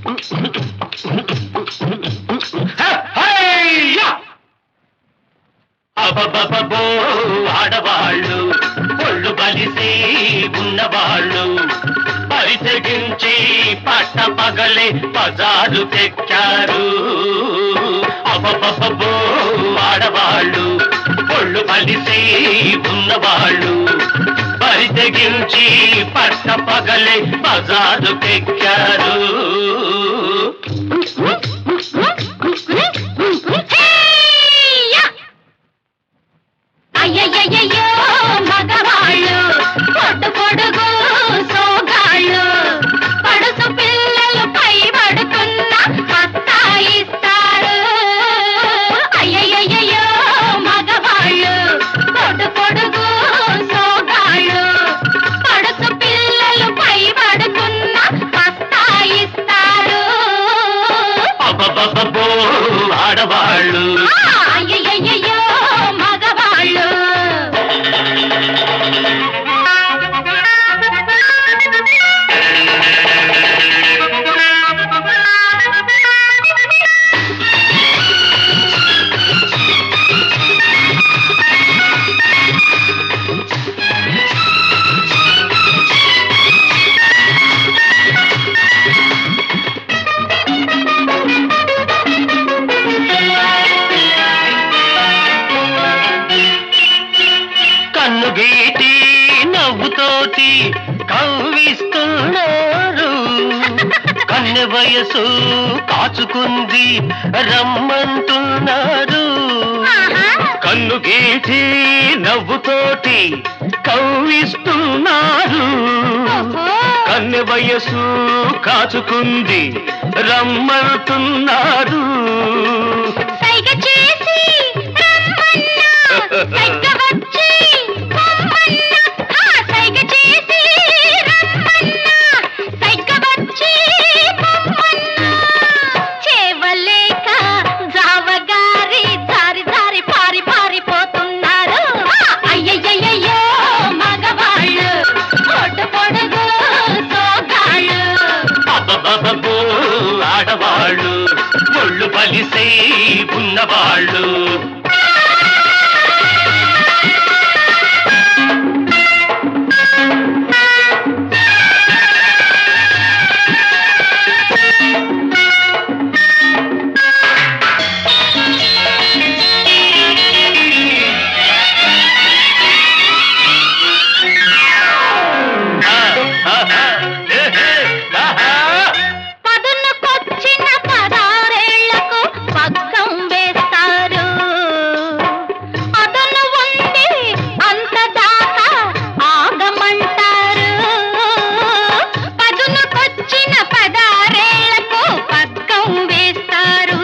హయ్యా! అబబబబో ఆడవాళ్ళు ఒళ్ళు బలిసి ఉన్నవాళ్ళు పరితగించి పట్ట పగలే బజారు తెచ్చారు అబబబబో ఆడవాళ్ళు ఒళ్ళు బలిసి ఉన్నవాళ్ళు పరితగించి పట్ట పగలే బజారు తెచ్చారు హేయ్యా! అయ్యయ్యయ్యో మగవాళ్ళు పొట్టు పొడుగు సోగాళ్ళు పడుసు పిల్లలు పై పడుకున్న ఇస్తారు అయ్యయ్యయ్యో మగవాళ్ళు పొట్టు పొడుగు సోగాళ్ళు పడుసు పిల్లలు పై పడుకున్న ఇస్తారు అబబబబో ఆడవాళ్ళు అయ్యయ్యయ్యో మగవాళ్ళు కన్ను గీటి నవ్వుతోటి కవ్విస్తున్నారు కన్నె వయసు కాచుకుంది రమ్మంటున్నారు ఆహా. కన్ను గీటి నవ్వుతోటి కవ్విస్తున్నారు ఓహో. కన్నె వయసు కాచుకుంది రమ్మంటున్నారు సైగ చేసి రమ్మన్నా, సైగ వచ్చి పొమ్మన్నా. ఆ, సైగ చేసి రమ్మన్నా, సైగ వచ్చి పొమ్మన్నా. చేవలేక జావగారి జారి జారి పారి పారిపోతున్నారు ఆ, అయ్యయ్యయ్యో మగవాళ్ళు పొట్టు పొడుగు సోగాళ్ళు అబ్బబ్బబ్బో ఆడవాళ్ళు ఒళ్ళు బలిసై ఉన్నవాళ్ళు ఆ, ఆహా, ఏహే, ఆహా. పదునుకొచ్చిన పదారేళ్లకు పగ్గం వేస్తారు అదను ఉంది అంత దాకా ఆగమంటారు పదునుకొచ్చిన పదారేళ్లకు పగ్గం వేస్తారు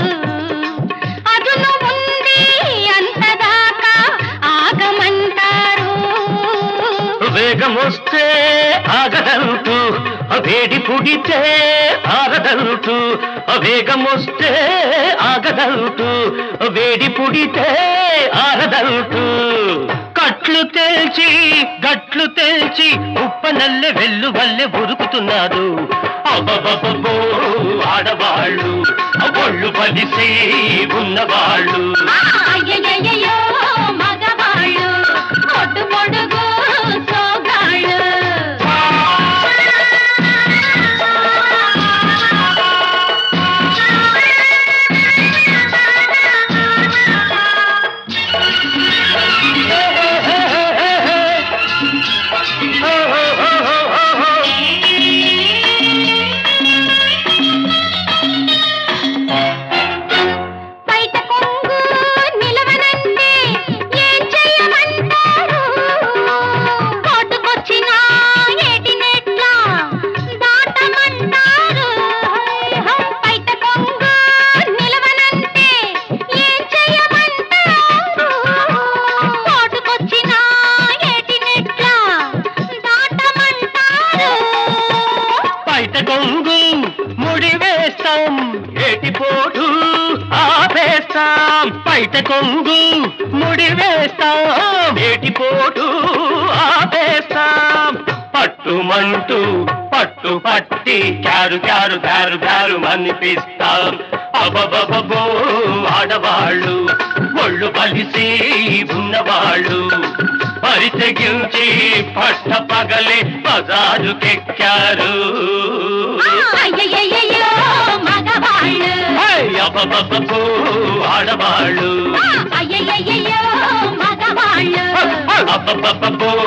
అదును ఉంది అంత దాకా ఆగమంటారు వేగమొస్తే ఆగదంటూ వేడి పుడితే ఆగదంటూ వేగమొస్తే ఆగదంటూ వేడి పుడితే ఆగదంటూ కట్లు తేల్చి గట్లు తేల్చి ఉప్పనల్లె వెల్లు వల్లె ఉరుకుతున్నారు అబ్బబ్బబ్బో ఆడవాళ్ళు ఒళ్ళు బలిసి ఉన్నవాళ్ళు అయ్యయ్యయ్యో మగవాళ్ళు పొట్టు పొడుగు సోగాళ్ళు బయట కొంగు నిలవనంటే ఏం చెయ్యమంటారు కోటుకొచ్చిన ఏటినెట్లా దాటమంటారు బయట కొంగు నిలవనంటే ఏం చెయ్యమంటారు కోటుకొచ్చిన ఏటినెట్లా దాటమంటారు బయట కొంగు ముడి వేస్తాం ఏటిపోటు ఆపేస్తాం బయట కొంగు ముడి వేస్తాం ఏటిపోటు ఆపేస్తాం పట్టుమంటూ పట్టు పట్టి క్యారు క్యారు క్యారు క్యారు మనిపిస్తాం అబబబో ఆడవాళ్ళు ఒళ్ళు కలిసి ఉన్నవాళ్ళు పరితెగించి పట్ట పగలే బజారుకెక్కారు అయ్యయ్యయ్యో మగవాళ్ళు అబబబో ఆడవాళ్ళు అయ్యయ్యయ్యో మగవాళ్ళు అబ్బబ్బబ్బో